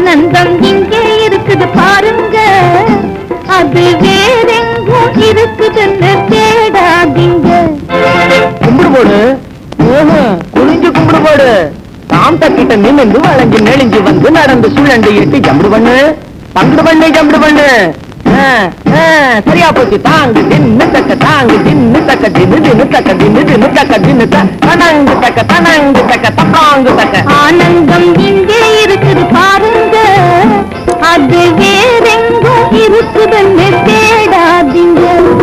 ஆனந்தம் இங்கே இருக்குது பாருங்க அது வேறெங்கும் இருக்குதுன்னு தேடாதீங்க கும்பிடு போடு ஓஹோ, குனிஞ்சு கும்பிடு போடு சாந்த கிட்ட நிமிந்து வளைஞ்சு நெளிஞ்சு வந்து நடந்து சுழண்டு எட்டு ஜம்பு பண்ணு பங்குடு பண்ணு ஜம்பு பண்ணு ஆ, ஆ, சரியா போச்சு தாங்கு தின்னு தக்க தாங்கு தின்னு தக்க தின்னு தின்னு தக்க தின்னு தின்னு தக்க தின்னு த- தனங்கு தக்க தனங்கு தக்க தப்பாங்கு தக்க ஆனந்தம் இங்கே இருக்குது பாருங்க அது வேறெங்கும் இருக்குதுன்னு தேடாதீங்க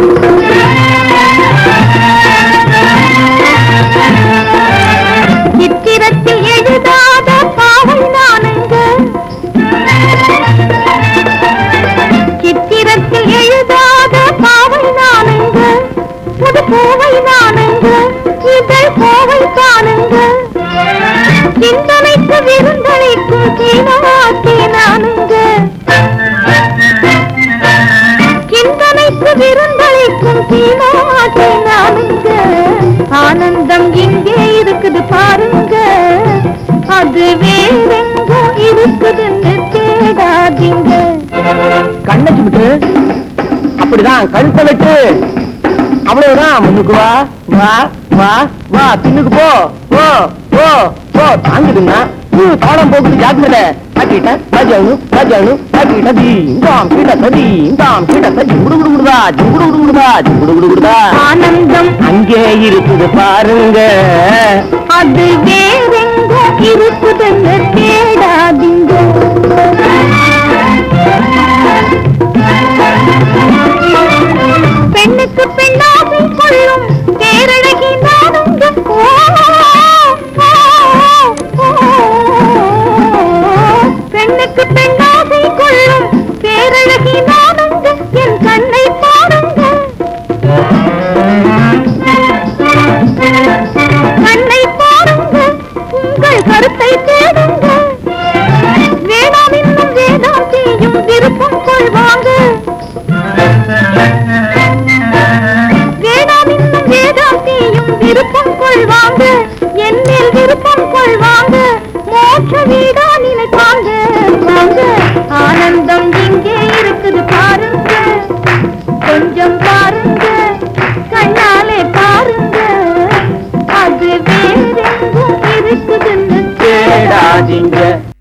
சித்திரத்தில் எழுதாத பாவம் நானுங்க சித்திரத்தில் எழுதாத பாவை நானுங்க புது பூவை நானுங்க இதழ் கோவை காணுங்க சிந்தனைக்கு விருந்தளிக்கும் சீனவாக்கி நானுங்க சிந்தனைக்கு விருந்தளிக்கும் சீனவாக்கி நானுங்க ஆனந்தம் இங்கே இருக்குது பாருங்க அது வேறெங்கும் இருக்குதுன்னு தேடாதீங்க கண்ணை சுமிட்டு அப்படிதான் கழுத்தை வெட்டு அவ்வளவுதான் முன்னுக்கு வா வா வா வா பின்னுக்கு போ போ போ போ தாங்குதுன்னா பூ தாளம் போகுது ஜாக்கிரத தாக்கிட்ட ராஜானு ராஜானு தாக்கிட்ட தீந்தாம் கிட்ட சதி இந்தாம் கிட்ட சதி குடு குடு குடுதா ஜுகுடு குடு குடுதா ஜுகுடு குடு குடுதா ஆனந்தம் அங்கே இருக்குது பாருங்க அது வேறெங்கும் இருக்குதுன்னு தேடாதீங்க பெண்ணுக்கு பெண்ணாகை கொள்ளும் பேரழகி நானுங்க ஓ, ஓ, ஓ, பெண்ணுக்கு பெண்ணாகை கொள்ளும் பேரழகி நானுங்க என் கண்ணை பாருங்க கண்ணை பாருங்க உங்கள் கருத்தை தேடுங்க வேணாம் இன்னும் வேதாம் செய்யும் விருப்பம் கொள்வாங்க வேணாம் இன்னும் வேதாம் செய்யும் விருப்பம் கொள்வாங்க என் மேல் விருப்பம் கொள்வாங்க மோட்ச வீடா நினைப்பாங்க வாங்க ஆனந்தம் இங்கே இருக்குது பாருங்க கொஞ்சம் பாருங்க கண்ணாலே பாருங்க அது வேறெங்கும் இருக்குதுன்னு தேடாதீங்க